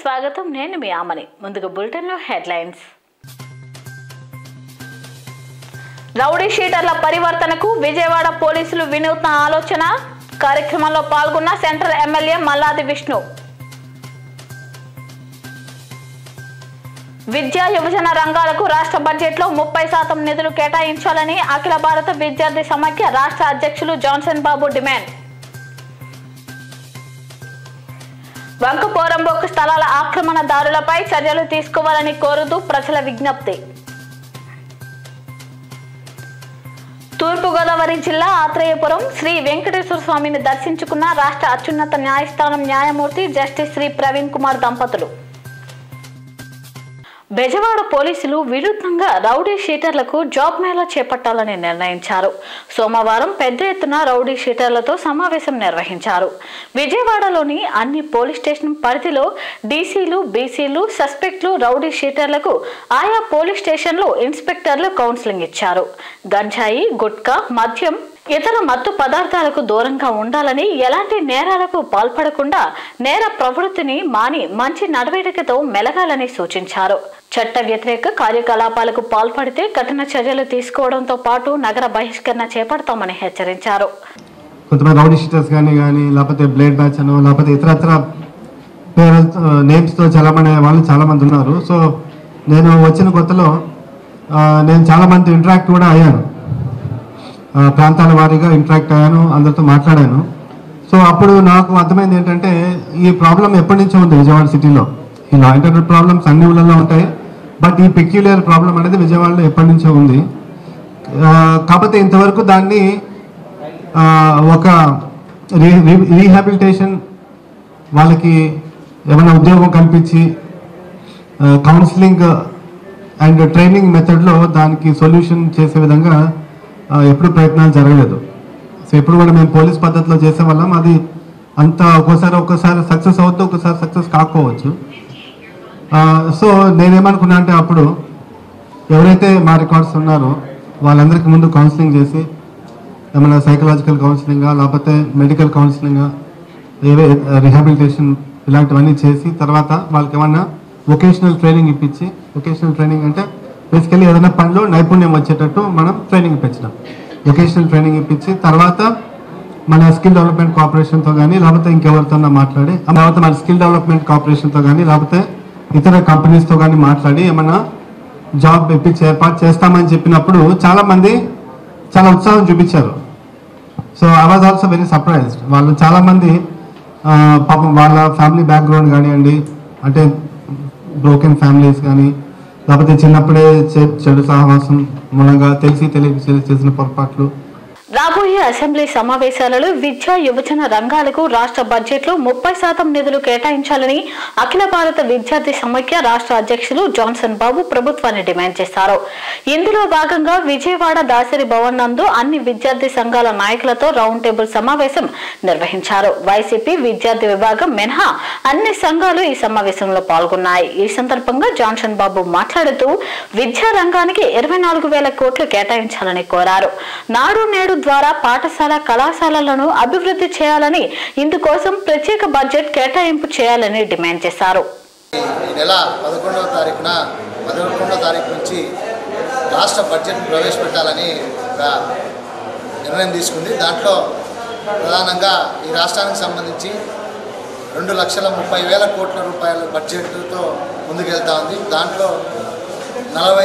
స్వాగతం నేను మీ ఆమని ముందుగా బులెటిన్లో హెడ్లైన్స్ రౌడీ షీటర్ల పరివర్తనకు విజయవాడ పోలీసులు వినూత్న ఆలోచన కార్యక్రమంలో పాల్గొన్న సెంట్రల్ ఎమ్మెల్యే మల్లాది విష్ణు విద్యా యువజన రంగాలకు రాష్ట్ర బడ్జెట్లో ముప్పై శాతం నిధులు కేటాయించాలని అఖిల భారత విద్యార్థి సమాఖ్య రాష్ట్ర అధ్యక్షులు జాన్సన్ బాబు డిమాండ్ వంకపోరంబొక్కు స్థలాల ఆక్రమణదారులపై చర్యలు తీసుకోవాలని కోరుతూ ప్రజల విజ్ఞప్తి తూర్పుగోదావరి జిల్లా ఆత్రేయపురం శ్రీ వెంకటేశ్వర స్వామిని దర్శించుకున్న రాష్ట్ర అత్యున్నత న్యాయస్థానం న్యాయమూర్తి జస్టిస్ శ్రీ ప్రవీణ్ కుమార్ దంపతులు బెజవాడ పోలీసులు విరుద్ధంగా రౌడీ షీటర్లకు జాబ్ మేళా చేపట్టాలని నిర్ణయించారు సోమవారం పెద్ద ఎత్తున రౌడీ షీటర్లతో సమావేశం నిర్వహించారు విజయవాడలోని అన్ని పోలీస్ స్టేషన్ పరిధిలో డీసీలు బీసీలు సస్పెక్ట్లు రౌడీ షీటర్లకు ఆయా పోలీస్ స్టేషన్లు ఇన్స్పెక్టర్లు కౌన్సిలింగ్ ఇచ్చారు గంజాయి గుట్కా మద్యం ఇతర మత్తు పదార్థాలకు దూరంగా ఉండాలని ఎలాంటి నేరాలకు పాల్పడకుండా నేర ప్రవృత్తిని మాని మంచి నడవడికతో మెలగాలని సూచించారు చట్ట వ్యతిరేక కార్యకలాపాలకు పాల్పడితే కఠిన చర్యలు తీసుకోవడంతో పాటు నగర బహిష్కరణ చేపడతామని హెచ్చరించారు కొంతమంది రౌడీ షీటర్స్ కానీ కానీ లేకపోతే బ్లేడ్ బ్యాచ్ అనో లేకపోతే ఇతరత్ర పేరెంట్స్ నేమ్స్తో చాలామంది వాళ్ళు చాలామంది ఉన్నారు సో నేను వచ్చిన కొత్తలో ఆ, నేను చాలామంది ఇంటరాక్ట్ కూడా అయ్యాను ఆ, ప్రాంతాల వారీగా ఇంటరాక్ట్ అయ్యాను అందరితో మాట్లాడాను సో అప్పుడు నాకు అర్థమైంది ఏంటంటే ఈ ప్రాబ్లం ఎప్పటి నుంచో ఉంది విజయవాడ సిటీలో ఈ లా ఇంటర్నెట్ ప్రాబ్లమ్స్ అన్ని ఊళ్ళలో ఉంటాయి బట్ ఈ పెక్యులర్ ప్రాబ్లం అనేది విజయవాడలో ఎప్పటి నుంచో ఉంది ఆ, కాకపోతే ఇంతవరకు దాన్ని ఆ, ఒక రీ రీ- రీహాబిలిటేషన్ వాళ్ళకి ఏమైనా ఉద్యోగం కల్పించి ఆ, కౌన్సిలింగ్ అండ్ ట్రైనింగ్ మెథడ్లో దానికి సొల్యూషన్ చేసే విధంగా ఆ, ఎప్పుడు ప్రయత్నాలు జరగలేదు సో ఎప్పుడు కూడా మేము పోలీస్ పద్ధతిలో చేసే వాళ్ళం అది అంత ఒక్కోసారి ఒక్కోసారి సక్సెస్ అవుతూ ఒక్కోసారి సక్సెస్ కాకపోవచ్చు ఆ, సో నేనేమనుకున్నా అంటే అప్పుడు ఎవరైతే మా రికార్డ్స్ ఉన్నారో వాళ్ళందరికీ ముందు కౌన్సిలింగ్ చేసి ఏమైనా సైకలాజికల్ కౌన్సిలింగా లేకపోతే మెడికల్ కౌన్సిలింగా ఏవే రిహాబిలిటేషన్ ఇలాంటివన్నీ చేసి తర్వాత వాళ్ళకి ఏమన్నా వొకేషనల్ ట్రైనింగ్ ఇప్పించి వొకేషనల్ ట్రైనింగ్ అంటే బేసికలీ ఏదైనా పనిలో నైపుణ్యం వచ్చేటట్టు మనం ట్రైనింగ్ ఇప్పించినాం వొకేషనల్ ట్రైనింగ్ ఇప్పించి తర్వాత మన స్కిల్ డెవలప్మెంట్ కార్పొరేషన్తో కానీ లేకపోతే ఇంకెవరితో మాట్లాడి ఆ తర్వాత మన స్కిల్ డెవలప్మెంట్ కార్పొరేషన్తో కానీ లేకపోతే ఇతర కంపెనీస్తో కానీ మాట్లాడి ఏమన్నా జాబ్ ఇప్పించి ఏర్పాటు చేస్తామని చెప్పినప్పుడు చాలా మంది చాలా ఉత్సాహం చూపించారు so I was also very surprised వాళ్ళు చాలా మంది ఆ, పాపం వాళ్ళ ఫ్యామిలీ బ్యాక్గ్రౌండ్ కానివ్వండి అంటే బ్రోకెన్ ఫ్యామిలీస్ కానీ లేకపోతే చిన్నప్పుడే చె- చెడు సహవాసం మూలంగా తెలిసి తెలియక చేసిన పొరపాట్లు రాబోయే అసెంబ్లీ సమావేశాలలో విద్యా యువజన రంగాలకు రాష్ట్ర బడ్జెట్లో ముప్పై శాతం నిధులు కేటాయించాలని అఖిల భారత విద్యార్థి సమైక్య రాష్ట్ర అధ్యక్షులు జాన్సన్ బాబు ప్రభుత్వాన్ని డిమాండ్ చేశారు ఇందులో భాగంగా విజయవాడ దాసరి భవన్ నందు అన్ని విద్యార్థి సంఘాల నాయకులతో రౌండ్ టేబుల్ సమావేశం నిర్వహించారు వైసీపీ విద్యార్థి విభాగం మినహా అన్ని సంఘాలు ఈ సమావేశంలో పాల్గొన్నాయి ఈ సందర్భంగా జాన్సన్ బాబు మాట్లాడుతూ విద్యా రంగానికి ఇరవై నాలుగు వేల కోట్లు కేటాయించాలని కోరారు నాడు నేడు ద్వారా పాఠశాల కళాశాలలను అభివృద్ధి చేయాలని ఇందుకోసం ప్రత్యేక బడ్జెట్ కేటాయింపు చేయాలని డిమాండ్ చేశారు ఈ నెల పదకొండవ తారీఖున పదకొండవ తారీఖు నుంచి రాష్ట్ర బడ్జెట్ ప్రవేశపెట్టాలని ఒక నిర్ణయం తీసుకుంది దాంట్లో ప్రధానంగా ఈ రాష్ట్రానికి సంబంధించి రెండు లక్షల ముప్పై వేల కోట్ల రూపాయల బడ్జెట్తో ముందుకెళ్తా ఉంది దాంట్లో నలభై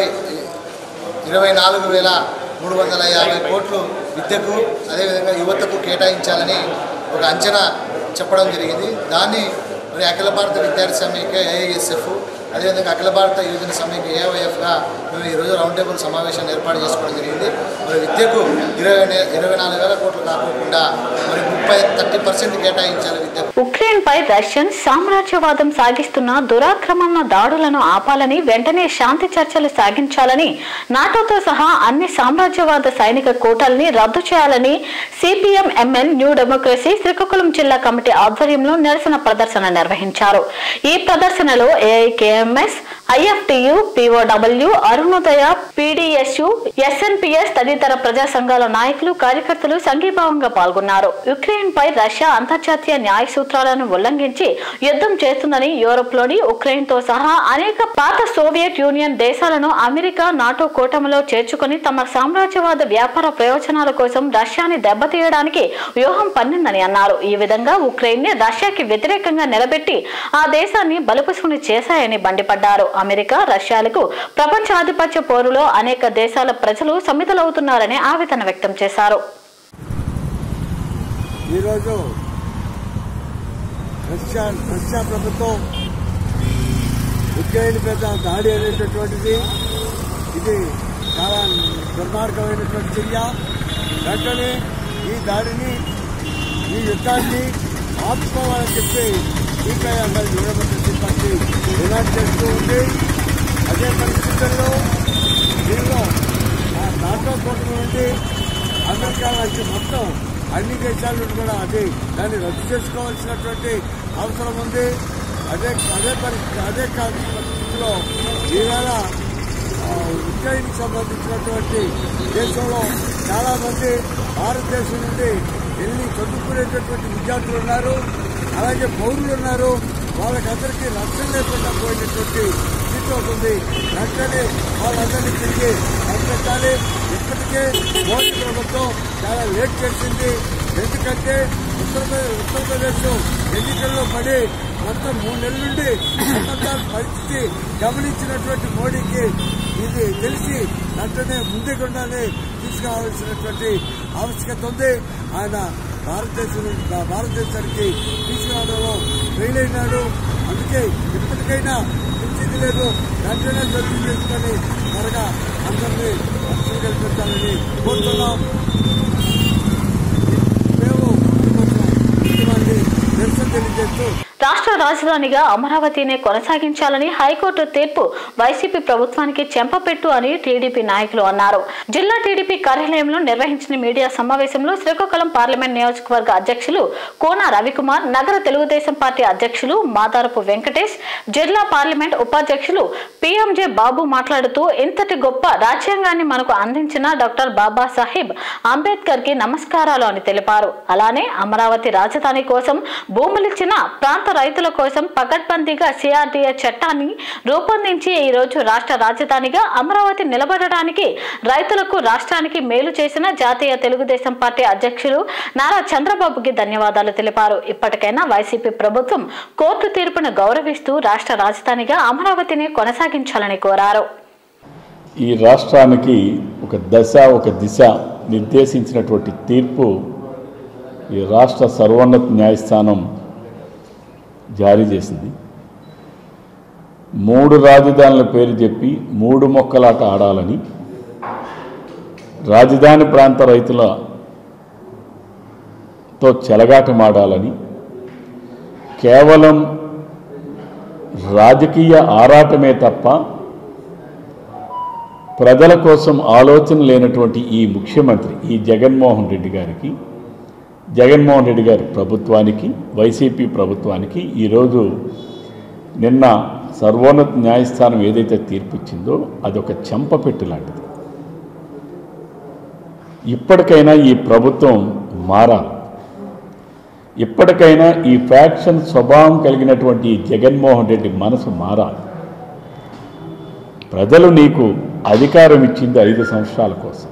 ఇరవై నాలుగు వేల మూడు వందల యాభై కోట్లు విద్యకు అదేవిధంగా యువతకు కేటాయించాలని ఒక అంచనా చెప్పడం జరిగింది దాన్ని మరి అఖిల భారత విద్యార్థి సమైక్య ఏఐఎస్ఎఫ్ అదేవిధంగా అఖిల భారత యువజన సమైక్య ఏవైఎఫ్గా మేము ఈరోజు రౌండ్ టేబుల్ సమావేశాన్ని ఏర్పాటు చేసుకోవడం జరిగింది మరి విద్యకు ఇరవై నే- ఇరవై నాలుగు వేల కోట్లు కాకుండా మరి ముప్పై థర్టీ పర్సెంట్ కేటాయించాలి విద్యకు ఉక్రెయిన్ పై రష్యన్ సామ్రాజ్యవాదం సాగిస్తున్న దురాక్రమణ దాడులను ఆపాలని వెంటనే శాంతి చర్చలు సాగించాలని నాటోతో సహా అన్ని సామ్రాజ్యవాద సైనిక కూటల్ని రద్దు చేయాలని CPM M N New Democracy Srikakulam జిల్లా కమిటీ ఆధ్వర్యంలో నిరసన ప్రదర్శన నిర్వహించారు ఈ ప్రదర్శనలో AIKMS IFTU POW CITU Arunodaya PDSU SNPS తదితర ప్రజా సంఘాల నాయకులు కార్యకర్తలు సంఘీభావంగా పాల్గొన్నారు యుక్రెయిన్ పై రష్యా అంతర్జాతీయ న్యాయ సూత్రాలను ఉల్లంఘించి యుద్ధం చేస్తుందని యూరోప్ లోని ఉక్రెయిన్ తో సహా అనేక పాత సోవియట్ యూనియన్ దేశాలను అమెరికా నాటో కూటమిలో చేర్చుకుని తమ సామ్రాజ్యవాద వ్యాపార ప్రయోజనాల కోసం రష్యాని దెబ్బతీయడానికి వ్యూహం పన్నిందని అన్నారు ఈ విధంగా ఉక్రెయిన్ ని రష్యాకి వ్యతిరేకంగా నిలబెట్టి ఆ దేశాన్ని బలపశుని చేశాయని మండిపడ్డారు అమెరికా రష్యాలకు ప్రపంచ ఆధిపత్య పోరులో అనేక దేశాల ప్రజలు సమితలవుతున్నారని ఆవేదన వ్యక్తం చేశారు ఈరోజు రష్యా రష్యా ప్రభుత్వం ఉక్రెయిన్ మీద దాడి అనేటటువంటిది ఇది చాలా దుర్మార్గమైనటువంటి చర్య వెంటనే ఈ దాడిని ఈ యుద్ధాన్ని ఆపుకోవాలని చెప్పి సిపిఐఎంఎల్ యూనివర్సిటీ పార్టీ డిమాండ్ చేస్తూ ఉంది అదే పరిస్థితుల్లో దీనిలో ఆ నాటో కూటమి నుండి అమెరికా లాంటి మొత్తం అన్ని దేశాల నుండి కూడా అది దాన్ని రద్దు చేసుకోవాల్సినటువంటి అవసరం ఉంది అదే అదే పరిస్థితి అదే కాదు పరిస్థితిలో ఈవేళ ఆ, ఉక్రెయిన్ సంబంధించినటువంటి దేశంలో చాలా మంది భారతదేశం నుండి వెళ్ళి చదువుకునేటటువంటి విద్యార్థులు ఉన్నారు అలాగే పౌరులు ఉన్నారు వాళ్ళకందరికీ రక్షణ లేకుండా పోయినటువంటి స్థితి అవుతుంది వెంటనే వాళ్ళందరినీ తిరిగి పంపించాలి ఇప్పటికే మోడీ ప్రభుత్వం చాలా లేట్ చేసింది ఎందుకంటే ఉత్తరప్రదేశ్ ఉత్తరప్రదేశ్ ఎన్నికల్లో పడి మొత్తం మూడు నెలల నుండి సంబంధాల పరిస్థితి గమనించినటువంటి మోడీకి ఇది తెలిసి వెంటనే ముందుకుండానే తీసుకురావాల్సినటువంటి ఆవశ్యకత ఉంది ఆయన భారతదేశం నుంచి- భారతదేశానికి తీసుకురావడంలో ఫెయిల్ అయినాడు అందుకే ఇప్పటికైనా పిలిచింది లేదు వెంటనే జడ్జి చేసుకొని త్వరగా అందరినీ రక్షణ కల్పించాలని కోరుతున్నాం మేము ఉద్యమాన్ని నిరసన తెలియజేస్తూ రాష్ట్ర రాజధానిగా అమరావతినే కొనసాగించాలని హైకోర్టు తీర్పు వైసీపీ ప్రభుత్వానికి చెంపపెట్టు అని టీడీపీ నాయకులు అన్నారు జిల్లా టీడీపీ కార్యాలయంలో నిర్వహించిన మీడియా సమావేశంలో శ్రీకాకుళం పార్లమెంట్ నియోజకవర్గ అధ్యక్షులు కోన రవికుమార్ నగర తెలుగుదేశం పార్టీ అధ్యక్షులు మాదారపు వెంకటేష్ జిల్లా పార్లమెంట్ ఉపాధ్యక్షులు పిఎంజే బాబు మాట్లాడుతూ ఇంతటి గొప్ప రాజ్యాంగాన్ని మనకు అందించిన డాక్టర్ బాబాసాహెబ్ అంబేద్కర్ కి నమస్కారాలు అని తెలిపారు అలానే అమరావతి రాజధాని కోసం భూములిచ్చిన ప్రాంత రైతుల కోసం పకడ్బందీగా సిఆర్డీఏ చట్టాన్ని రూపొందించి ఈ రోజు రాష్ట్ర రాజధానిగా అమరావతి నిలబడడానికి రైతులకు రాష్ట్రానికి మేలు చేసిన జాతీయ తెలుగుదేశం పార్టీ అధ్యక్షులు నారా చంద్రబాబుకి ధన్యవాదాలు తెలిపారు ఇప్పటికైనా వైసీపీ ప్రభుత్వం కోర్టు తీర్పును గౌరవిస్తూ రాష్ట్ర రాజధానిగా అమరావతిని కొనసాగించాలని కోరారు ఈ రాష్ట్రానికి ఒక దశ ఒక దిశ నిర్దేశించినటువంటి తీర్పు ఈ రాష్ట్ర సర్వోన్నత న్యాయస్థానం జారీ చేసింది మూడు రాజధానుల పేరు చెప్పి మూడు మొక్కలాట ఆడాలని రాజధాని ప్రాంత రైతులతో చెలగాటమాడాలని కేవలం రాజకీయ ఆరాటమే తప్ప ప్రజల కోసం ఆలోచన లేనటువంటి ఈ ముఖ్యమంత్రి ఈ జగన్మోహన్ రెడ్డి గారికి జగన్మోహన్ రెడ్డి గారి ప్రభుత్వానికి వైసీపీ ప్రభుత్వానికి ఈరోజు నిన్న సర్వోన్నత న్యాయస్థానం ఏదైతే తీర్పు ఇచ్చిందో అదొక చెంపపెట్టు లాంటిది ఇప్పటికైనా ఈ ప్రభుత్వం మారాలి ఇప్పటికైనా ఈ ఫ్యాక్షన్ స్వభావం కలిగినటువంటి ఈ జగన్మోహన్ రెడ్డి మనసు మారాలి ప్రజలు నీకు అధికారం ఇచ్చింది ఐదు సంవత్సరాల కోసం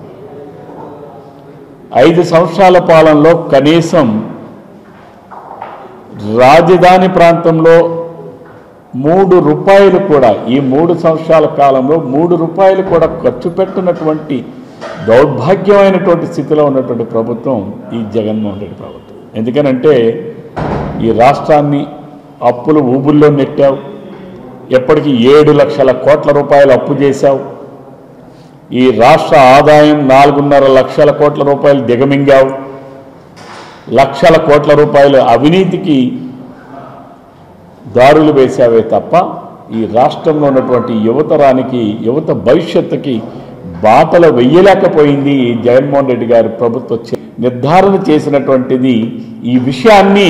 ఐదు సంవత్సరాల పాలనలో కనీసం రాజధాని ప్రాంతంలో మూడు రూపాయలు కూడా ఈ మూడు సంవత్సరాల కాలంలో మూడు రూపాయలు కూడా ఖర్చు పెట్టినటువంటి దౌర్భాగ్యమైనటువంటి స్థితిలో ఉన్నటువంటి ప్రభుత్వం ఈ జగన్మోహన్ రెడ్డి ప్రభుత్వం ఎందుకనంటే ఈ రాష్ట్రాన్ని అప్పులు ఊబుల్లో నెట్టావు ఎప్పటికీ ఏడు లక్షల కోట్ల రూపాయలు అప్పు చేశావు ఈ రాష్ట్ర ఆదాయం నాలుగున్నర లక్షల కోట్ల రూపాయలు దిగమింగావు లక్షల కోట్ల రూపాయలు అవినీతికి దారులు వేశావే తప్ప ఈ రాష్ట్రంలో ఉన్నటువంటి యువతరానికి యువత భవిష్యత్తుకి బాటలు వెయ్యలేకపోయింది ఈ జగన్మోహన్ రెడ్డి గారి ప్రభుత్వం చే- నిర్ధారణ చేసినటువంటిది ఈ విషయాన్ని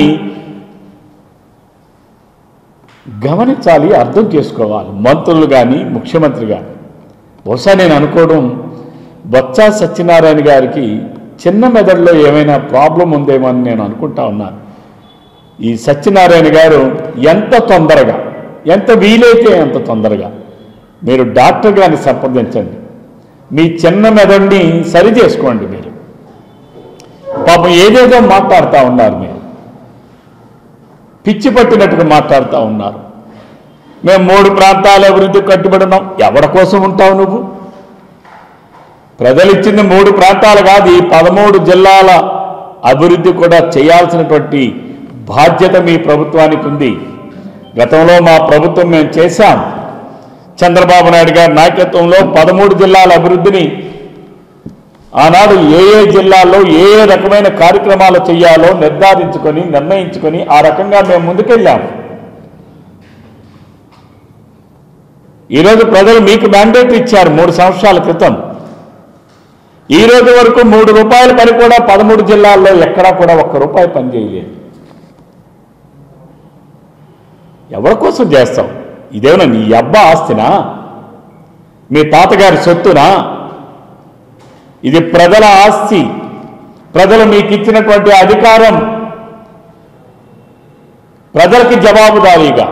గమనించాలి అర్థం చేసుకోవాలి మంత్రులు కానీ ముఖ్యమంత్రి కానీ బహుశా నేను అనుకోవడం బొత్స సత్యనారాయణ గారికి చిన్న మెదడులో ఏమైనా ప్రాబ్లం ఉందేమో అని నేను అనుకుంటా ఉన్నాను ఈ సత్యనారాయణ గారు ఎంత తొందరగా ఎంత వీలైతే అంత తొందరగా మీరు డాక్టర్ గారిని సంప్రదించండి మీ చిన్న మెదడుని సరి చేసుకోండి మీరు పాపం ఏదేదో మాట్లాడుతూ ఉన్నారు మీరు పిచ్చి పట్టినట్టుగా మాట్లాడుతూ ఉన్నారు మేము మూడు ప్రాంతాల అభివృద్ధి కట్టుబడి ఉన్నాం ఎవరి కోసం ఉంటావు నువ్వు ప్రజలు ఇచ్చింది మూడు ప్రాంతాలు కాదు ఈ పదమూడు జిల్లాల అభివృద్ధి కూడా చేయాల్సినటువంటి బాధ్యత మీ ప్రభుత్వానికి ఉంది గతంలో మా ప్రభుత్వం మేము చేశాం చంద్రబాబు నాయుడు గారి నాయకత్వంలో పదమూడు జిల్లాల అభివృద్ధిని ఆనాడు ఏ ఏ జిల్లాల్లో ఏ ఏ రకమైన కార్యక్రమాలు చేయాలో నిర్ధారించుకొని నిర్ణయించుకొని ఆ రకంగా మేము ముందుకెళ్ళాము ఈరోజు ప్రజలు మీకు మ్యాండేట్ ఇచ్చారు మూడు సంవత్సరాల క్రితం ఈ రోజు వరకు మూడు రూపాయల పని కూడా పదమూడు జిల్లాల్లో ఎక్కడా కూడా ఒక్క రూపాయి పని చేయలేదు ఎవరి కోసం చేస్తాం ఇదేమన్నా నీ అబ్బా ఆస్తినా మీ తాతగారి సొత్తునా ఇది ప్రజల ఆస్తి ప్రజలు మీకు ఇచ్చినటువంటి అధికారం ప్రజలకి జవాబుదారీగా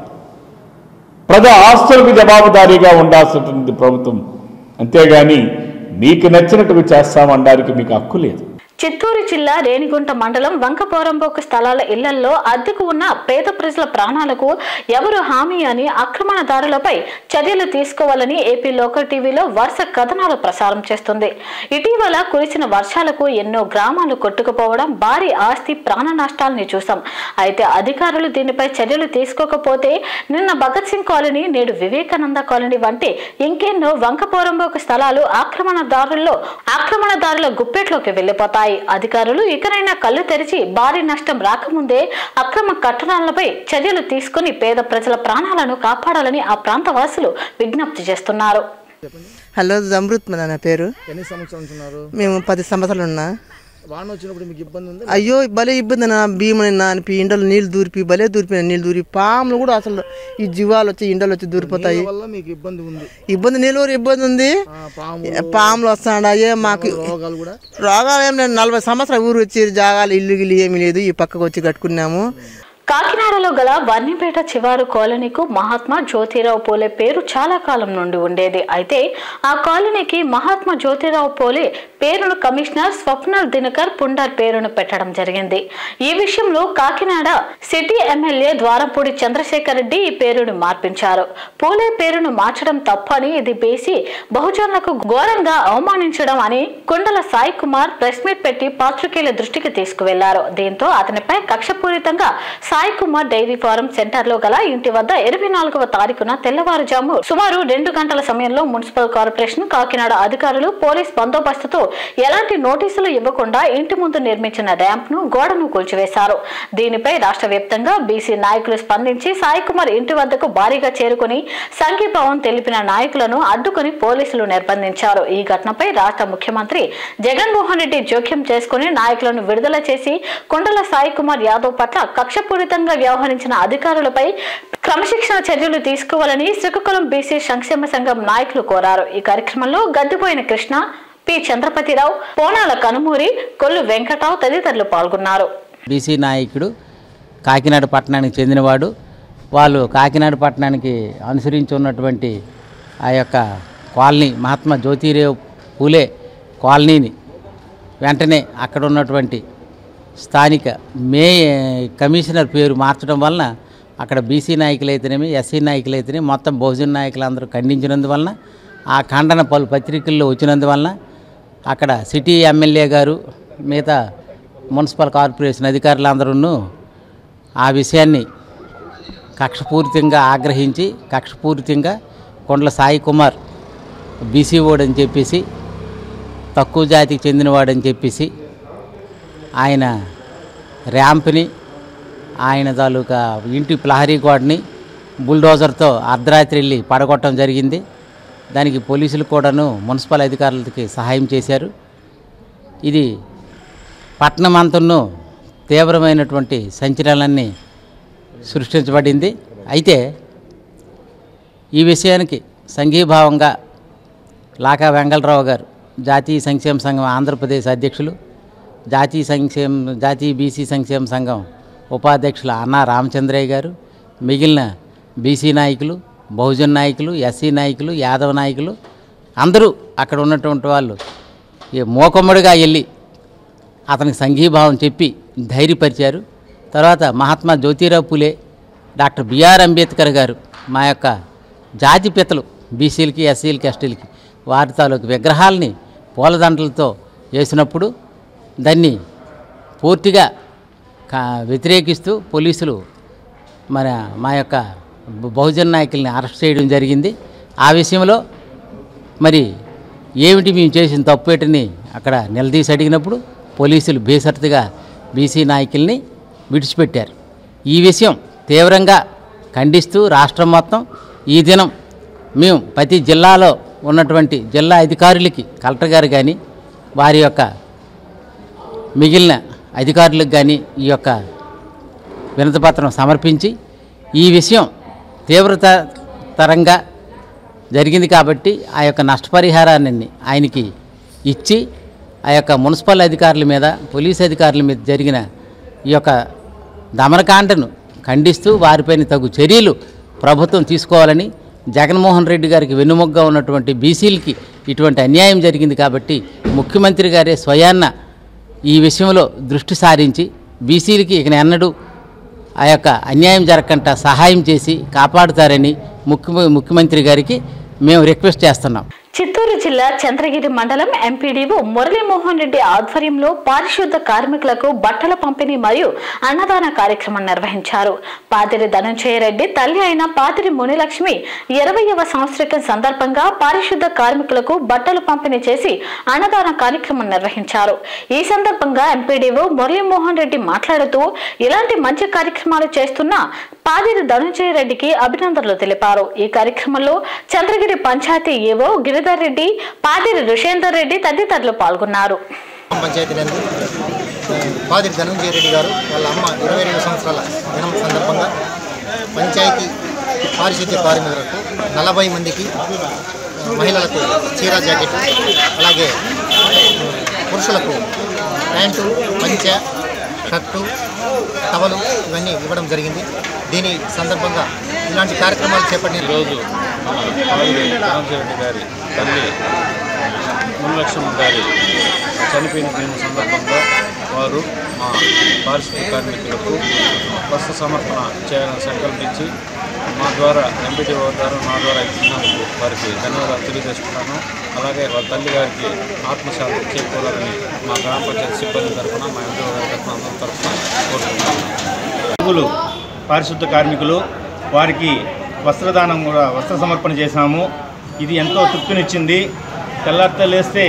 ప్రజా ఆస్తులకు జవాబుదారీగా ఉండాల్సినటువంటి ప్రభుత్వం అంతేగాని మీకు నచ్చినట్టుగా చేస్తామనడానికి మీకు హక్కు లేదు చిత్తూరు జిల్లా రేణిగుంట మండలం వంకపోరంబోకు స్థలాల ఇళ్లలో అద్దెకు ఉన్న పేద ప్రజల ప్రాణాలకు ఎవరు హామీ అని ఆక్రమణదారులపై చర్యలు తీసుకోవాలని ఏపీ లోకల్ టీవీలో వరుస కథనాలు ప్రసారం చేస్తుంది ఇటీవల కురిసిన వర్షాలకు ఎన్నో గ్రామాలు కొట్టుకుపోవడం భారీ ఆస్తి ప్రాణ నష్టాలని చూసాం అయితే అధికారులు దీనిపై చర్యలు తీసుకోకపోతే నిన్న భగత్ సింగ్ కాలనీ నేడు వివేకానంద కాలనీ వంటి ఇంకెన్నో వంకపోరంబోకు స్థలాలు ఆక్రమణదారుల్లో ఆక్రమణదారుల గుప్పెట్లోకి వెళ్లిపోతాయి అధికారులు ఇకనైనా కళ్ళు తెరిచి భారీ నష్టం రాకముందే అక్రమ కట్టడాలపై చర్యలు తీసుకుని పేద ప్రజల ప్రాణాలను కాపాడాలని ఆ ప్రాంత వాసులు విజ్ఞప్తి చేస్తున్నారు హలో జమృత్ మన నా పేరు ఎన్ని సంవత్సరాలు ఉంటున్నారు మేము పది సంవత్సరాలు ఉన్నా వాన వచ్చినప్పుడు మీకు ఇబ్బంది ఉంది అయ్యో భలే ఇబ్బంది నా భీముని నా అనిపి ఇండలు నీళ్ళు దూరిపి భలే దూరిపోయిన నీళ్ళు దూరి పాములు కూడా అసలు ఈ జీవాలు వచ్చి ఇండలు వచ్చి దూరిపోతాయి వల్ల మీకు ఇబ్బంది ఉంది ఇబ్బంది నీళ్ళు ఇబ్బంది ఉంది ఆ, పాము పాములు వస్తాడాయే మాకు రోగాలు కూడా రోగాలు ఏం లేదు నలభై సంవత్సరాలు ఊరు వచ్చి జాగాలు ఇల్లు గిల్లు ఏమీ లేదు ఈ పక్కకు వచ్చి కట్టుకున్నాము కాకినాడలో గల వర్ణిపేట చివారు కాలనీకు మహాత్మా జ్యోతిరావు పోలే పేరు చాలా కాలం నుండి ఉండేది అయితే ఆ కాలనీకి మహాత్మా జ్యోతిరావు పోలే పేరును కమిషనర్ స్వప్నల్ దినకర్ పుండార్ పేరును పెట్టడం జరిగింది ఈ విషయంలో కాకినాడ సిటీ ఎమ్మెల్యే ద్వారంపూడి చంద్రశేఖర్ రెడ్డి ఈ పేరును మార్పించారు పోలే పేరును మార్చడం తప్పని ఇది బేసి బహుజనులకు ఘోరంగా అవమానించడం అని కొండల సాయి కుమార్ ప్రెస్ మీట్ పెట్టి పాత్రికేయుల దృష్టికి తీసుకువెళ్లారు దీంతో అతనిపై కక్షపూరితంగా Sai Kumar dairy farm centre లో గల ఇంటి వద్ద ఇరవై నాలుగవ తారీఖున తెల్లవారుజాము సుమారు రెండు గంటల సమయంలో మున్సిపల్ కార్పొరేషన్ కాకినాడ అధికారులు పోలీస్ బందోబస్తుతో ఎలాంటి నోటీసులు ఇవ్వకుండా ఇంటి ముందు నిర్మించిన ర్యాంప్ ను గోడను కూల్చివేశారు దీనిపై రాష్ట్ర వ్యాప్తంగా బీసీ నాయకులు స్పందించి సాయి కుమార్ ఇంటి వద్దకు భారీగా చేరుకుని సంఘీభావం తెలిపిన నాయకులను అడ్డుకుని పోలీసులు నిర్బంధించారు ఈ ఘటనపై రాష్ట్ర ముఖ్యమంత్రి జగన్మోహన్ రెడ్డి జోక్యం చేసుకుని నాయకులను విడుదల చేసి కొండల సాయి కుమార్ యాదవ్ పట్ల కక్షపూరితంగా వ్యవహరించిన అధికారులపై క్రమశిక్షణ చర్యలు తీసుకోవాలని శ్రీకాకుళం బీసీ సంక్షేమ సంఘం నాయకులు కోరారు ఈ కార్యక్రమంలో గద్దిపోయిన కృష్ణ పి చంద్రపతిరావు పోనాల కనుమూరి కొల్లు వెంకటరావు తదితరులు పాల్గొన్నారు బీసీ నాయకుడు కాకినాడ పట్టణానికి చెందినవాడు వాళ్ళు కాకినాడ పట్టణానికి అనుసరించి ఉన్నటువంటి ఆ యొక్క కాలనీ మహాత్మా జ్యోతిరావు పూలే కాలనీని వెంటనే అక్కడ ఉన్నటువంటి స్థానిక మే కమిషనర్ పేరు మార్చడం వలన అక్కడ బీసీ నాయకులైతేనేమి ఎస్సీ నాయకులైతేనేమి మొత్తం బహుజన నాయకులందరూ ఖండించినందువలన ఆ ఖండన పలు పత్రికల్లో వచ్చినందువలన అక్కడ సిటీ ఎమ్మెల్యే గారు మిగతా మున్సిపల్ కార్పొరేషన్ అధికారులందరూ ఆ విషయాన్ని కక్షపూరితంగా ఆగ్రహించి కక్షపూరితంగా కొండల సాయి కుమార్ బీసీ అని చెప్పేసి తక్కువ జాతికి చెందినవాడని చెప్పేసి ఆయన ర్యాంప్ని ఆయన తాలూకా ఇంటి ప్రహరీ గోడని బుల్డోజర్తో అర్ధరాత్రి వెళ్ళి పడగొట్టడం జరిగింది దానికి పోలీసులు కూడాను మున్సిపల్ అధికారులకి సహాయం చేశారు ఇది పట్టణం అంతను తీవ్రమైనటువంటి సంచలనాన్ని సృష్టించబడింది అయితే ఈ విషయానికి సంఘీభావంగా లాకా వెంగళరావు గారు జాతీయ సంక్షేమ సంఘం ఆంధ్రప్రదేశ్ అధ్యక్షులు జాతీయ సంక్షేమ జాతీయ బీసీ సంక్షేమ సంఘం ఉపాధ్యక్షులు అన్నా రామచంద్రయ్య గారు మిగిలిన బీసీ నాయకులు బహుజన్ నాయకులు ఎస్సీ నాయకులు యాదవ నాయకులు అందరూ అక్కడ ఉన్నటువంటి వాళ్ళు ఈ మోకమ్మడిగా వెళ్ళి అతనికి సంఘీభావం చెప్పి ధైర్యపరిచారు తర్వాత మహాత్మా జ్యోతిరావు పులే డాక్టర్ బిఆర్ అంబేద్కర్ గారు మా యొక్క జాతి పితలు బీసీలకి ఎస్సీలకి ఎస్టీలకి వారి తాలూకు విగ్రహాలని పూలదండలతో వేసినప్పుడు దాన్ని పూర్తిగా కా- వ్యతిరేకిస్తూ పోలీసులు మన మా యొక్క బ- బహుజన నాయకుల్ని అరెస్ట్ చేయడం జరిగింది ఆ విషయంలో మరి ఏమిటి మేము చేసిన తప్పేటని అక్కడ నిలదీసి అడిగినప్పుడు పోలీసులు బేసరతుగా బీసీ నాయకుల్ని విడిచిపెట్టారు ఈ విషయం తీవ్రంగా ఖండిస్తూ రాష్ట్రం మొత్తం ఈ దినం మేము ప్రతి జిల్లాలో ఉన్నటువంటి జిల్లా అధికారులకి కలెక్టర్ గారు కానీ వారి యొక్క మిగిలిన అధికారులకు కానీ ఈ యొక్క వినతిపత్రం సమర్పించి ఈ విషయం తీవ్రత తరంగా జరిగింది కాబట్టి ఆ యొక్క నష్టపరిహారాన్ని ఆయనకి ఇచ్చి ఆ యొక్క మున్సిపల్ అధికారుల మీద పోలీస్ అధికారుల మీద జరిగిన ఈ యొక్క దమనకాండను ఖండిస్తూ వారిపైన తగు చర్యలు ప్రభుత్వం తీసుకోవాలని జగన్మోహన్ రెడ్డి గారికి వెన్నుముగ్గా ఉన్నటువంటి బీసీలకి ఇటువంటి అన్యాయం జరిగింది కాబట్టి ముఖ్యమంత్రి గారే స్వయాన్న ఈ విషయంలో దృష్టి సారించి బీసీలకి ఇక ఎన్నడూ ఆ యొక్క అన్యాయం జరగకుండా సహాయం చేసి కాపాడుతారని ముఖ్య ముఖ్యమంత్రి గారికి మేము రిక్వెస్ట్ చేస్తున్నాం చిత్తూరు జిల్లా చంద్రగిరి మండలం ఎంపీడీఓ మురళీమోహన్ రెడ్డి ఆధ్వర్యంలో పారిశుద్ధ కార్మికులకు బట్టల పంపిణీ మరియు అన్నదాన కార్యక్రమం నిర్వహించారు పాతిరి ధనంజయ రెడ్డి తల్లి అయిన పాతిరి మునిలక్ష్మి ఇరవయవ సంవత్సరికం సందర్భంగా పారిశుద్ధ కార్మికులకు బట్టలు పంపిణీ చేసి అన్నదాన కార్యక్రమం నిర్వహించారు ఈ సందర్భంగా ఎంపీడీఓ మురళీమోహన్ రెడ్డి మాట్లాడుతూ ఇలాంటి మంచి కార్యక్రమాలు చేస్తున్న పాదిరి ధనంజయ రెడ్డికి అభినందనలు తెలిపారు ఈ కార్యక్రమంలో చంద్రగిరి పంచాయతీ ఏవో గిరిధర్ రెడ్డి పాదిరి రుషేందర్ రెడ్డి తదితరులు పాల్గొన్నారు పంచాయతీ నందు పాదిరి ధనంజయ రెడ్డి గారు వాళ్ళ అమ్మ ఇరవై రెండు సంవత్సరాల దినం సందర్భంగా పంచాయతీ పారిశుద్ధ్య కార్మికులకు నలభై మందికి మహిళలకు చీర జాకెట్ అలాగే పురుషులకు ప్యాంటు పంచ షర్టు టవలు ఇవన్నీ ఇవ్వడం జరిగింది దీని సందర్భంగా ఇలాంటి కార్యక్రమాలు చేపట్టిన ఈరోజు మన పాల్గొని రామచంద్ర గారి తల్లి మునలక్ష్మి గారి చనిపోయిన దిన సందర్భంగా వారు మా పారిశుద్ధ్య కార్మికులకు వస్త్ర సమర్పణ చేయాలని సంకల్పించి మా ద్వారా ఎంపీటీఓ ద్వారా నా ద్వారా ఇచ్చినందుకు వారికి ధన్యవాదాలు తెలియజేసుకున్నాను అలాగే వాళ్ళ తల్లి గారికి ఆత్మశాంతి చేకూరాలని మా గ్రామ పంచాయతీ సిబ్బంది తరఫున మా ఎంపీఓ గారి తరఫున అందరి తరఫున కోరుకుంటున్నాను కార్మికులు పారిశుద్ధ కార్మికులు వారికి వస్త్రదానం కూడా వస్త్ర సమర్పణ చేశాము ఇది ఎంతో తృప్తినిచ్చింది తెల్లారితే లేస్తే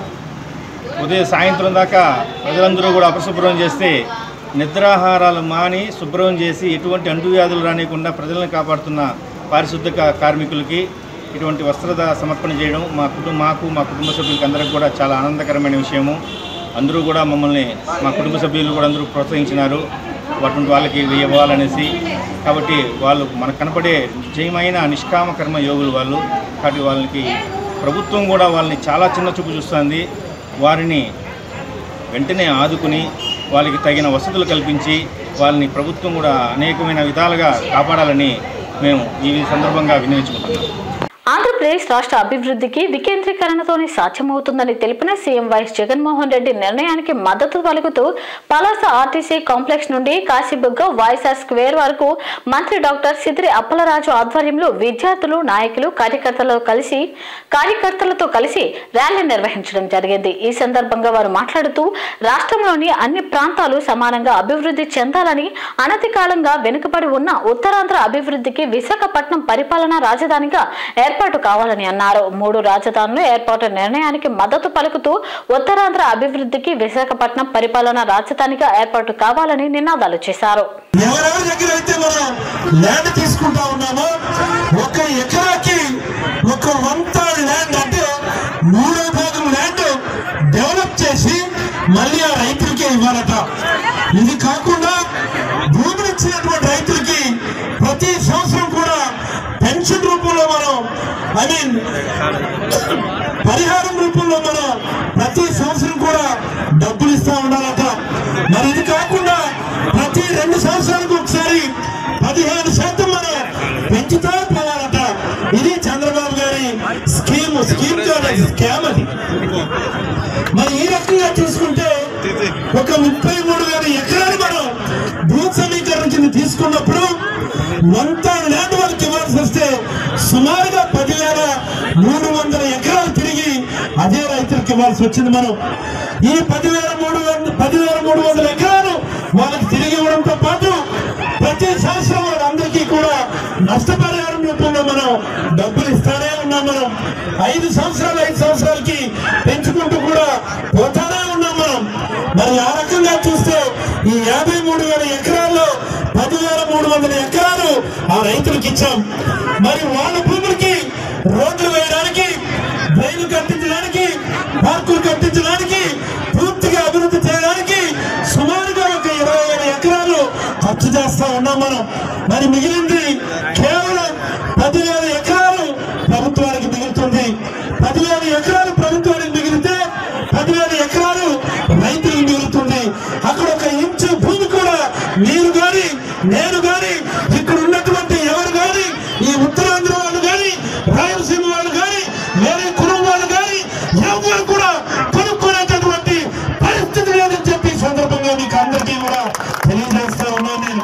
ఉదయం సాయంత్రం దాకా ప్రజలందరూ కూడా అపశుభ్రం చేస్తే నిద్రాహారాలు మాని శుభ్రం చేసి ఎటువంటి అంటువ్యాధులు రానియకుండా ప్రజలను కాపాడుతున్న పారిశుద్ధ కా- కార్మికులకి ఇటువంటి వస్త్రద సమర్పణ చేయడం మా కుటుంబ మాకు మా కుటుంబ సభ్యులకి అందరికి కూడా చాలా ఆనందకరమైన విషయము అందరూ కూడా మమ్మల్ని మా కుటుంబ సభ్యులు కూడా అందరూ ప్రోత్సహించినారు అటువంటి వాళ్ళకి ఇవి ఇవ్వాలనేసి కాబట్టి వాళ్ళు మనకు కనపడే నిజమైన నిష్కామ కర్మ యోగులు వాళ్ళు కాబట్టి వాళ్ళకి ప్రభుత్వం కూడా వాళ్ళని చాలా చిన్న చూపు చూస్తుంది వారిని వెంటనే ఆదుకుని వాళ్ళకి తగిన వసతులు కల్పించి వాళ్ళని ప్రభుత్వం కూడా అనేకమైన విధాలుగా కాపాడాలని మేము ఈ సందర్భంగా వినియోగించుకుంటున్నాం ఆంధ్రప్రదేశ్ రాష్ట్ర అభివృద్ధికి వికేంద్రీకరణతోనే సాధ్యమవుతుందని తెలిపిన సీఎం వైఎస్ జగన్మోహన్ రెడ్డి నిర్ణయానికి మద్దతు పలుకుతూ పలాస ఆర్టీసీ కాంప్లెక్స్ నుండి కాశీబుగ్గ వాయిసార్ స్క్వేర్ వరకు మంత్రి డాక్టర్ సిద్రి అప్పలరాజు ఆధ్వర్యంలో విద్యార్థులు నాయకులు కార్యకర్తలు కలిసి కార్యకర్తలతో కలిసి ర్యాలీ నిర్వహించడం జరిగింది ఈ సందర్భంగా వారు మాట్లాడుతూ రాష్ట్రంలోని అన్ని ప్రాంతాలు సమానంగా అభివృద్ధి చెందాలని అనతి కాలంగా వెనుకబడి ఉన్న ఉత్తరాంధ్ర అభివృద్ధికి విశాఖపట్నం పరిపాలనా రాజధానిగా ఏర్పాటు కావాలని అన్నారు మూడు రాజధానులు ఏర్పాటు నిర్ణయానికి మద్దతు పలుకుతూ ఉత్తరాంధ్ర అభివృద్ధికి విశాఖపట్నం పరిపాలనా రాజధానిగా ఏర్పాటు కావాలని నినాదాలు చేశారు ఎవరెవరి దగ్గర అయితే మనం ల్యాండ్ తీసుకుంటా ఉన్నామో ఒక ఎకరాకి ఒక వంత ల్యాండ్ అంటే మూడో భాగం ల్యాండ్ డెవలప్ చేసి మళ్ళీ ఆ రైతులకే ఇవ్వాలట ఇది కాకుండా భూమిని ఇచ్చినటువంటి రైతులకి ప్రతి సంవత్సరం కూడా పెన్షన్ రూపంలో మనం ఐ మీన్ పరిహారం రూపంలో మనం ప్రతి సంవత్సరం కూడా డబ్బులు ఇస్తా ఉండాలట మరి ఇది కాకుండా ప్రతి రెండు సంవత్సరాలకు ఒకసారి పదిహేను శాతం మనం పెంచుతా పోవాలట ఇది చంద్రబాబు గారి స్కీమ్ స్కీమ్ కాదు స్కామ్ అది మరి ఈ రకంగా చూసుకుంటే ఒక ముప్పై మూడు వేల ఎకరాలు మనం భూ సమీకరణ కింద తీసుకున్నప్పుడు వంత ల్యాండ్ వాళ్ళకి ఇవ్వాల్సి వస్తే సుమారుగా పదివేల మూడు వందల ఎకరాలు తిరిగి అదే రైతులకు ఇవ్వాల్సి వచ్చింది మనం ఈ పదివేల మూడు వంద పదివేల మూడు వందల ఎకరాలు వాళ్ళకి తిరిగి ఇవ్వడంతో పాటు ప్రతి సంవత్సరం వాళ్ళందరికీ కూడా నష్టపరిహారం రూపంలో మనం డబ్బులు ఇస్తానే ఉన్నాం మనం ఐదు సంవత్సరాలు ఐదు సంవత్సరాలకి పెంచుకుంటూ కూడా పోతానే ఉన్నాం మనం మరి ఆ రకంగా చూస్తే ఈ యాభై మూడు వేల ఎకరాల్లో పదివేల మూడు వందల ఎకరాలు ఆ రైతులకు ఇచ్చాం మరి వాళ్ళ భూములకి రోడ్లు వేయడానికి రైలు కట్టించడానికి పార్కులు కట్టించడానికి పూర్తిగా అభివృద్ధి చేయడానికి సుమారుగా ఒక ఇరవై వేల ఎకరాలు ఖర్చు చేస్తా ఉన్నాం మనం మరి మిగిలింది కేవలం పదివేల ఎకరాలు ప్రభుత్వానికి మిగులుతుంది పదివేల ఎకరాలు ప్రభుత్వానికి మిగిలితే పదివేల ఎకరాలు రైతులకు మిగులుతుంది అక్కడ ఒక ఇంచు భూమి కూడా మీరు గాని నేను గాని ఇక్కడ ఉన్నటువంటి ఎవరు గాని ఈ ఉత్తరాంధ్ర వాళ్ళు గాని రాయలసీమ వాళ్ళు గాని వేరే కులం వాళ్ళు గాని ఎవరు కూడా కొనుక్కునేటటువంటి పరిస్థితి లేదని చెప్పి ఈ సందర్భంగా మీకు అందరికీ కూడా తెలియజేస్తా ఉన్నాను నేను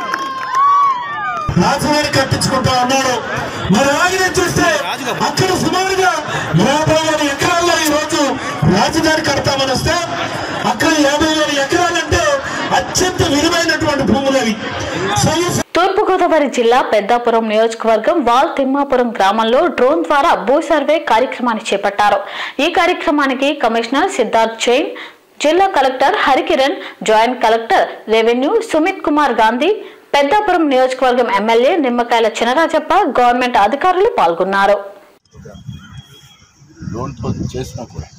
రాజధాని కట్టించుకుంటా ఉన్నాడు మరి అలాగే చూస్తే అక్కడ సుమారుగా యాభై వేల ఎకరాల్లో ఈ రోజు రాజధాని కడతామని వస్తే అక్కడ యాభై వేల ఎకరాలంటే అత్యంత విలువైనటువంటి భూములు అవి సో ఈ తూర్పుగోదావరి జిల్లా పెద్దాపురం నియోజకవర్గం వాల్ తిమ్మాపురం గ్రామంలో డ్రోన్ ద్వారా భూ సర్వే కార్యక్రమాన్ని చేపట్టారు ఈ కార్యక్రమానికి కమిషనర్ సిద్ధార్థ్ జైన్ జిల్లా collector Harikiran joint collector revenue Sumit Kumar Gandhi Peddapuram నియోజకవర్గం ఎమ్మెల్యే నిమ్మకాయల చినరాజప్ప గవర్నమెంట్ అధికారులు పాల్గొన్నారు లోన్తో చేసినా కూడా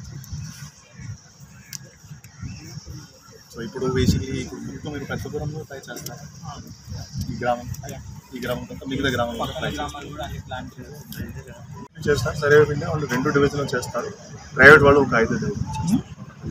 సో ఇప్పుడు బేసిక్లీ ఇప్పుడు మొత్తం మీరు పెద్దపురంలో ట్రై చేస్తారు ఈ గ్రామం ఈ గ్రామం కంటే మిగతా గ్రామంలో ట్రై చేస్తారు చేస్తారు సరే అయిపోయింది వాళ్ళు రెండు డివిజన్లు చేస్తారు ప్రైవేట్ వాళ్ళు ఒక ఐదు డివిజన్ చేస్తారు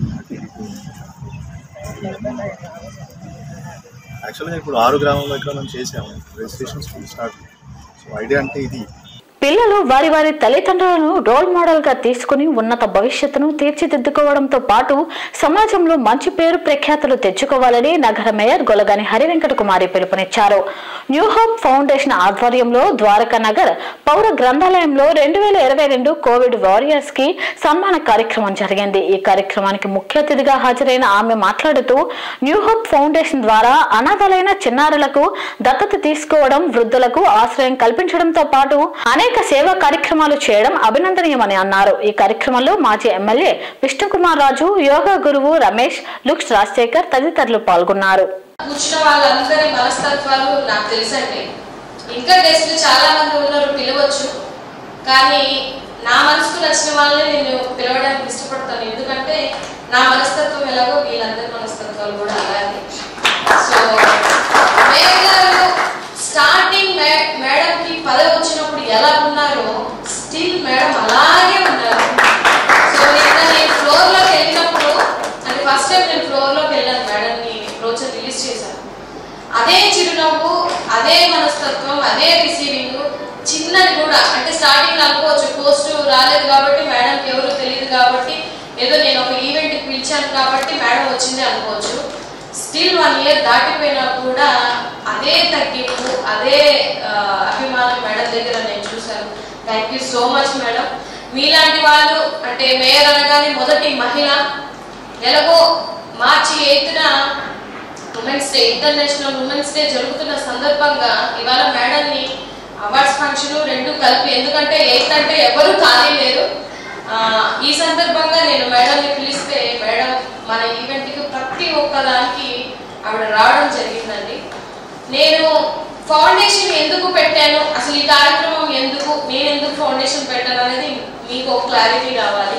యాక్చువల్గా ఇప్పుడు ఆరు గ్రామంలో ఇక్కడ మనం చేసాము registration school start so idea అంటే ఇది పిల్లలు వారి వారి తల్లిదండ్రులను రోల్ మోడల్ గా తీసుకుని ఉన్నత భవిష్యత్తును తీర్చిదిద్దుకోవడంతో పాటు సమాజంలో మంచి పేరు ప్రఖ్యాతులు తెచ్చుకోవాలని నగర మేయర్ గొలగాని హరివెంకట కుమారి పిలుపునిచ్చారు న్యూ హోప్ ఫౌండేషన్ ఆధ్వర్యంలో ద్వారకా నగర్ పౌర గ్రంథాలయంలో రెండు వేల ఇరవై రెండు కోవిడ్ వారియర్స్ కి సన్మాన కార్యక్రమం జరిగింది ఈ కార్యక్రమానికి ముఖ్య అతిథిగా హాజరైన ఆమె మాట్లాడుతూ న్యూ హోప్ ఫౌండేషన్ ద్వారా అనాథలైన చిన్నారులకు దత్తత తీసుకోవడం వృద్ధులకు ఆశ్రయం కల్పించడంతో పాటు అనేక సేవా కార్యక్రమాలు చేయడం అభినందనీయమని అన్నారు ఈ కార్యక్రమంలో మాజీ ఎమ్మెల్యే విష్ణుకుమార్ రాజు యోగా గురువు రమేష్ లుక్స్ రాజశేఖర్ తదితరులు పాల్గొన్నారు కూర్చున్న వాళ్ళందరి మనస్తత్వాలు నాకు తెలుసండి ఇంకా గెస్ట్లు చాలా మంది ఉన్నారు పిలవచ్చు కానీ నా మనసుకు నచ్చిన వాళ్ళని నేను పిలవడానికి ఇష్టపడతాను ఎందుకంటే నా మనస్తత్వం ఎలాగో వీళ్ళందరి మనస్తత్వాలు కూడా అలాగే సో మేడం గారు స్టార్టింగ్ మేడం కి పదవి వచ్చినప్పుడు ఎలా ఉన్నారో స్టిల్ మేడం అలాగే ఉన్నారు సో నిన్న నేను ఫ్లోర్ లోకి వెళ్ళినప్పుడు అంటే ఫస్ట్ టైం నేను ఫ్లోర్ లోకి వెళ్ళాను మేడం ని బ్రోచర్ రిలీజ్ చేశాను అదే చిరునవ్వు అదే మనస్తత్వం అదే రిసీవింగ్ చిన్నది కూడా అంటే స్టార్టింగ్ అనుకోవచ్చు పోస్ట్ రాలేదు కాబట్టి మేడంకి ఎవరు తెలియదు కాబట్టి ఏదో నేను ఒక ఈవెంట్ పిలిచాను కాబట్టి మేడం వచ్చింది అనుకోవచ్చు స్టిల్ వన్ ఇయర్ దాటిపోయినా కూడా అదే తగ్గింపు అదే ఆ, అభిమానం మేడం దగ్గర నేను చూశాను thank you so much madam మీలాంటి వాళ్ళు అంటే మేయర్ అనగానే మొదటి మహిళ ఎలాగో మార్చి ఎయిత్న women's day international women's day జరుగుతున్న సందర్భంగా ఇవాళ మేడంని అవార్డ్స్ ఫంక్షన్ రెండు కలిపి ఎందుకంటే ఎయిత్ అంటే ఎవరు ఖాళీ లేరు ఆ, ఈ సందర్భంగా నేను మేడంని పిలిస్తే మేడం మన ఈవెంట్కి ప్రతి ఒక్కదానికి ఆవిడ రావడం జరిగిందండి నేను ఫౌండేషన్ ఎందుకు పెట్టాను అసలు ఈ కార్యక్రమం ఎందుకు నేను ఎందుకు ఫౌండేషన్ పెట్టాను అనేది మీకు ఒక క్లారిటీ రావాలి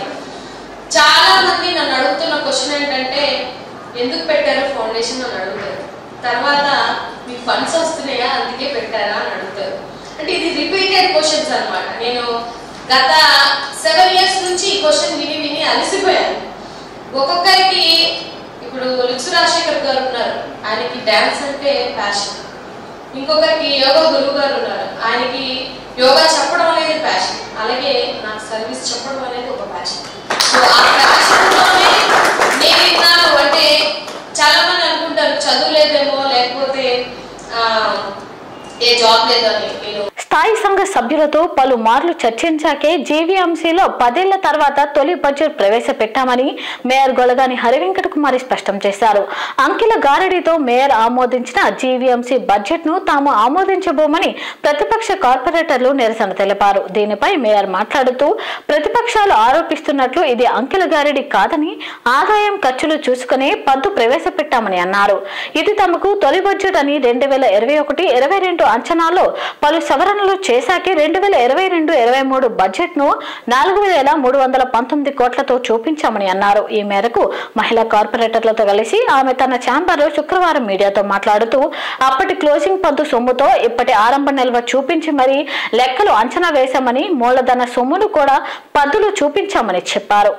చాలా మంది నన్ను అడుగుతున్న క్వశ్చన్ ఏంటంటే ఎందుకు పెట్టారు ఫౌండేషన్ అని అడుగుతారు తర్వాత మీకు ఫండ్స్ వస్తున్నాయా అందుకే పెట్టారా అని అడుగుతారు అంటే ఇది రిపీటెడ్ క్వశ్చన్స్ అన్నమాట నేను గత సెవెన్ ఇయర్స్ నుంచి ఈ క్వశ్చన్ విని విని అలసిపోయాను ఒక్కొక్కరికి ఇప్పుడు లుక్సు రాజశేఖర్ గారు ఉన్నారు ఆయనకి డ్యాన్స్ అంటే ప్యాషన్ ఇంకొకరికి యోగా గురువు గారు ఉన్నారు ఆయనకి యోగా చెప్పడం అనేది ప్యాషన్ అలాగే నాకు సర్వీస్ చెప్పడం అనేది ఒక ప్యాషన్ సో ఆ ప్యాషన్లోనే నేను విన్నాను అంటే చాలా మంది అనుకుంటారు చదువు లేదేమో లేకపోతే ఆ, ఏ జాబ్ లేదని నేను స్థాయి సంఘ సభ్యులతో పలుమార్లు చర్చించాకే జీవీఎంసీలో పదేళ్ల తర్వాత తొలి బడ్జెట్ ప్రవేశపెట్టామని మేయర్ గొలగాని హరివెంకట కుమారి స్పష్టం చేశారు అంకెల గారడితో మేయర్ ఆమోదించిన జీవీఎంసీ బడ్జెట్ ను తాము ఆమోదించబోమని ప్రతిపక్ష కార్పొరేటర్లు నిరసన తెలిపారు దీనిపై మేయర్ మాట్లాడుతూ ప్రతిపక్షాలు ఆరోపిస్తున్నట్లు ఇది అంకెల గారడి కాదని ఆదాయం ఖర్చులు చూసుకునే పద్దు ప్రవేశపెట్టామని అన్నారు ఇది తమకు తొలి బడ్జెట్ అని రెండు వేల ఇరవై ఒకటి ఇరవై రెండు అంచనాల్లో పలు సవరణలు చేశాకే రెండు వేల ఇరవై రెండు ఇరవై మూడు బడ్జెట్ ను నాలుగు వేల మూడు వందల పంతొమ్మిది కోట్లతో చూపించామని అన్నారు ఈ మేరకు మహిళా కార్పొరేటర్లతో కలిసి ఆమె తన ఛాంబర్లో శుక్రవారం మీడియాతో మాట్లాడుతూ అప్పటి క్లోజింగ్ పద్దు సొమ్ముతో ఇప్పటి ఆరంభ నిల్వ చూపించి మరీ లెక్కలు అంచనా వేశామని మూలధన సొమ్మును కూడా పద్దులు చూపించామని చెప్పారు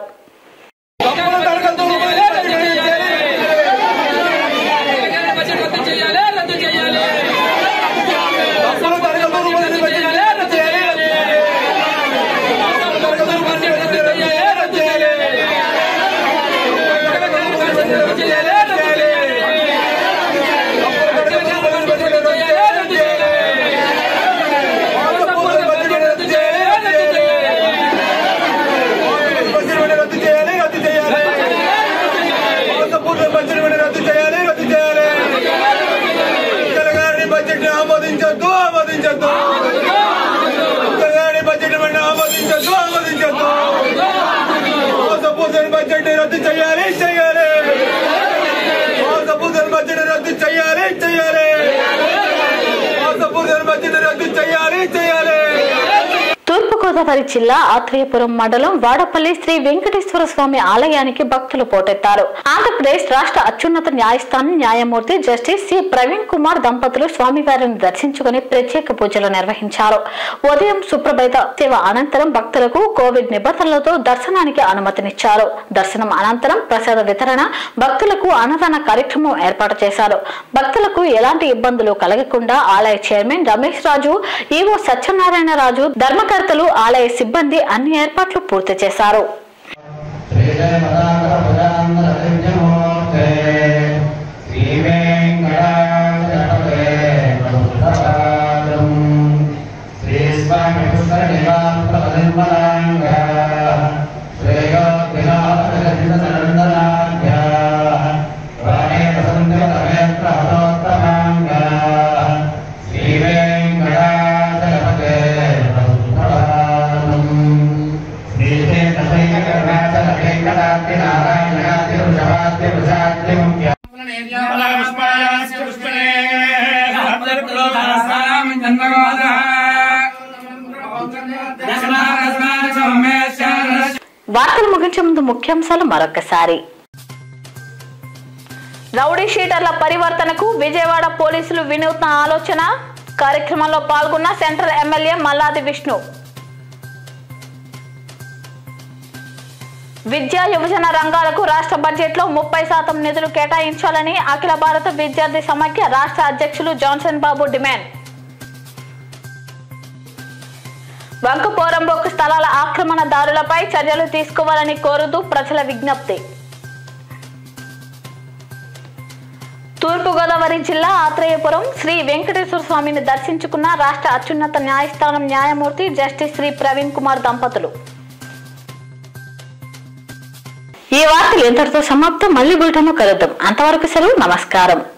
బడ్జెట్ ఆమోదించొద్దు ఆమోదించొద్దు తెలంగాణ బడ్జెట్ ఆమోదించొద్దు ఆమోదించొద్దు మోసపూసిన బడ్జెట్ రద్దు చేయాలి చేయాలి మోసపూసిన బడ్జెట్ రద్దు చేయాలి చేయాలి మోసపూసిన బడ్జెట్ రద్దు చేయాలి చేయాలి తూర్పుగోదావరి జిల్లా ఆత్రేయపురం మండలం వాడపల్లి శ్రీ వెంకటేశ్వర స్వామి ఆలయానికి భక్తులు పోటెత్తారు ఆంధ్రప్రదేశ్ రాష్ట్ర అత్యున్నత న్యాయస్థానం న్యాయమూర్తి జస్టిస్ సి ప్రవీణ్ కుమార్ దంపతులు స్వామివారిని దర్శించుకుని ప్రత్యేక పూజలు నిర్వహించారు ఉదయం సుప్రభేత సేవ అనంతరం భక్తులకు కోవిడ్ నిబంధనలతో దర్శనానికి అనుమతినిచ్చారు దర్శనం అనంతరం ప్రసాద వితరణ భక్తులకు అన్నదాన కార్యక్రమం ఏర్పాటు చేశారు భక్తులకు ఎలాంటి ఇబ్బందులు కలగకుండా ఆలయ చైర్మన్ రమేష్ రాజు ఈవో సత్యనారాయణ రాజు ధర్మకర్తలు ఆలయ సిబ్బంది అన్ని ఏర్పాట్లు పూర్తి చేశారు వార్తలు ముగించే ముందు ముఖ్యాంశాలు మరొకసారి రౌడీ షీటర్ల పరివర్తనకు విజయవాడ పోలీసులు వినూత్న ఆలోచన కార్యక్రమంలో పాల్గొన్న సెంట్రల్ ఎమ్మెల్యే మల్లాది విష్ణు విద్యా యువజన రంగాలకు రాష్ట్ర బడ్జెట్లో ముప్పై శాతం నిధులు కేటాయించాలని అఖిల భారత విద్యార్థి సమాఖ్య రాష్ట్ర అధ్యక్షులు జాన్సన్ బాబు డిమాండ్ వంకపోరంబొక్కు స్థలాల ఆక్రమణదారులపై చర్యలు తీసుకోవాలని కోరుతూ ప్రజల విజ్ఞప్తి తూర్పుగోదావరి జిల్లా ఆత్రేయపురం శ్రీ వెంకటేశ్వర స్వామిని దర్శించుకున్న రాష్ట్ర అత్యున్నత న్యాయస్థానం న్యాయమూర్తి జస్టిస్ శ్రీ ప్రవీణ్ కుమార్ దంపతులు ఈ వార్తలు ఎంతటితో సమాప్తం మళ్ళీ బులెటిన్లో కలుద్దాం అంతవరకు సెలవు నమస్కారం